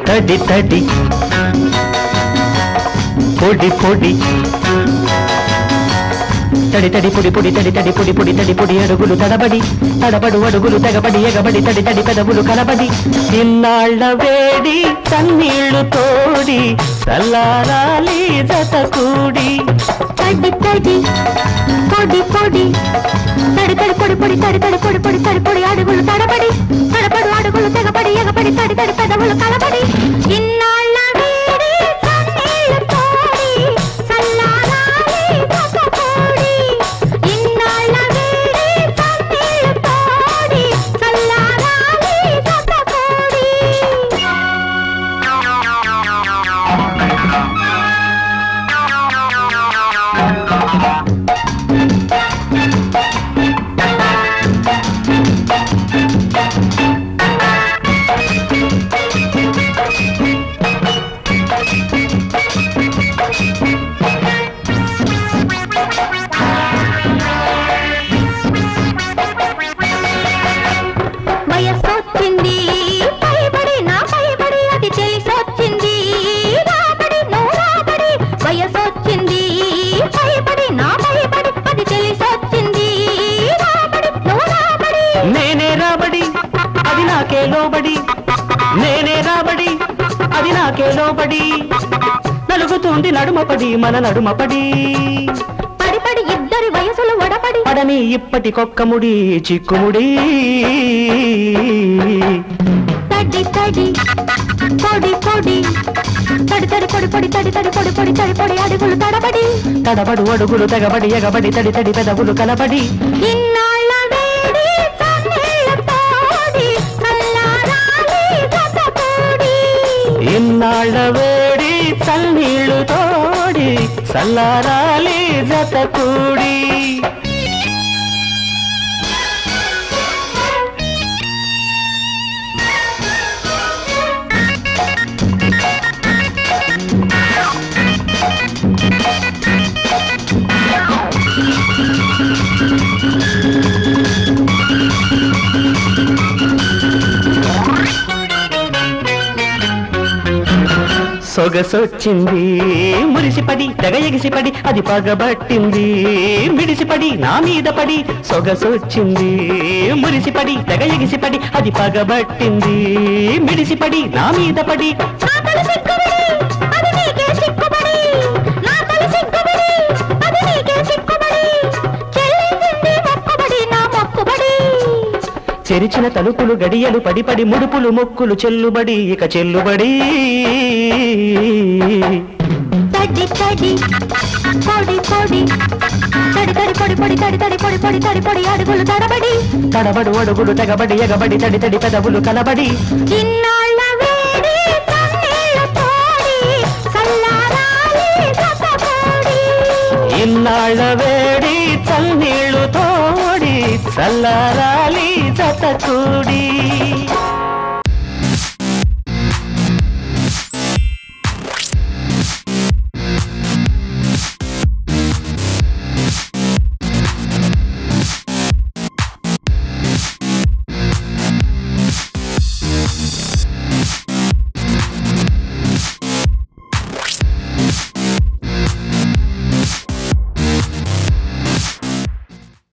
తడి తడి పొడి పొడి తడి తడి పొడి పొడి తడి తడి పొడి పొడి తడి పొడి అడుగులు తడబడి తడబడు అడుగులు తెగబడి ఎగబడి తడి తడి పెదవులు కలబడి ఇన్నాళ్ళ వేడి కన్నీళ్లు తోడి చల్లారాలి జత కూడి తడి తడి పొడి పొడి తడి తడి పొడి పొడి తడి తడి పొడి పొడి తడి పొడి అడుగులు తడబడి తడబడు అడుగులు తెగబడి ఎగబడి తడి తడి పెదవులు కలబడి ఇన్నాళ్ళ వేడి కన్నీళ్లు తోడి చల్లారాలి జతకూడి ఇన్నాళ్ళ వేడి కన్నీళ్లు తోడి చల్లారాలి జతకూడి వయసొచ్చింది పైబడి నా పైబడి అది తెలిసొచ్చింది రాబడి నువ్వు రాబడి వయసొచ్చింది పైబడి నా పైబడి అది తెలిసొచ్చింది రాబడి నువ్వు రాబడి నేనే రాబడి అది నాకే లోబడి నేనే రాబడి అది నాకే లోబడి నలుగుతుంది నడుమపడి మన నడుమపడి పడి పడి ఇద్దరి వయసులు వడపడి పడని ఇప్పటి కొక్కముడి చిక్కుముడి తడి తడి పొడి పొడి తడి తడి పొడి పొడి తడి తడి పొడి పొడి తడి పొడి అడుగులు తడబడి తడబడు అడుగులు తెగబడి ఎగబడి తడి తడి పెదవులు కలబడి ఇన్నాళ్ళ వేడి కన్నీళ్ళ తోడి చల్లారాలి జతకూడి ఇన్నాళ్ళ వేడి చన్నీళ్లు తోడి చల్లారాలి జత కూడి సొగసొచ్చింది మురిసిపడి తెగ ఎగిసిపడి అది పగబట్టింది మిడిసిపడి నా మీద పడి సొగసొచ్చింది మురిసిపడి తెగ ఎగిసిపడి అది పగబట్టింది మిడిసిపడి నా మీద పడి నా తల సిగ్గుబడి అది నీకే సిగ్గుబడి నా తల సిగ్గుబడి అది నీకే సిగ్గుబడి చెల్లించింది మొక్కుబడి నా మొక్కుబడి చెరిచిన తలుపులు గడియలు పడి పడి ముడుపులు మొక్కులు చెల్లుబడి ఇక చెల్లుబడి తడి తడి పొడి పొడి తడి తడి పొడి పొడి తడి తడి పొడి పొడి తడి పొడి అడుగులు తడబడి తడబడు అడుగులు తెగబడి ఎగబడి తడి తడి పెదవులు కలబడి ఇన్నాళ్ళ వేడి కన్నీళ్ళ తోడి చల్లారాలి జతకూడి ఇన్నాళ్ళ వేడి చన్నీళ్లు తోడి చల్లారాలి జత కూడి